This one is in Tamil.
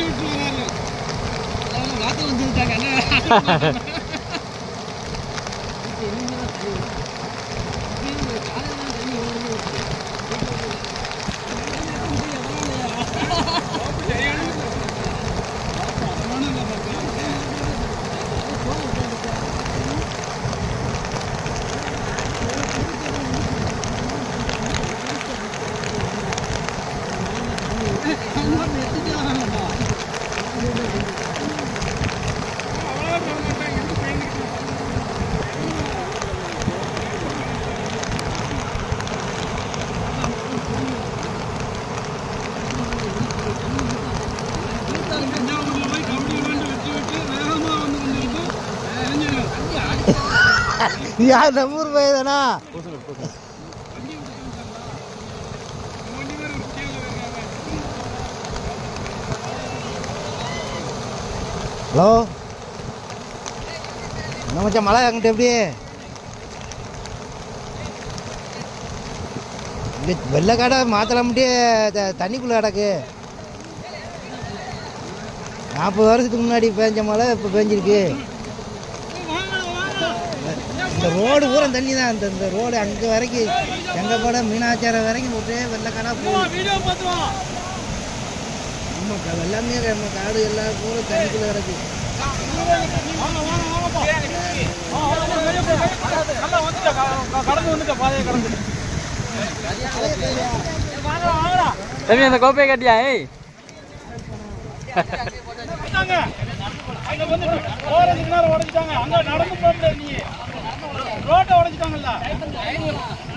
யார் நம்ம ஊர் பையன் தானா ஹலோ என்ன மச்சான் மழை அங்கிட்ட எப்படி இங்கே வெள்ளை கடை மாத்தலாமட்டே தண்ணிக்குள்ளே கிடக்கு நாற்பது வருஷத்துக்கு முன்னாடி பேஞ்ச மழை இப்போ பேஞ்சிருக்கு இந்த ரோடு பூரா தண்ணி தான் இந்த இந்த ரோடு அங்கே வரைக்கும் செங்கப்பாட மீனாச்சாரம் வரைக்கும் ஒரே வெள்ளக்காடா போகுது ஆமாம் க- எல்லாமே நம்ம காடு எல்லா பூரா தண்ணிக்குள்ளே கிடக்கு தம்பி அந்த கோப்பையை கட்டியா ஏய் அங்க வந்து போறதுக்கு நேரம் உடைச்சிட்டாங்க அங்க நடந்து போக முடியாது நீ ரோட்டை உடைச்சிட்டாங்கல்ல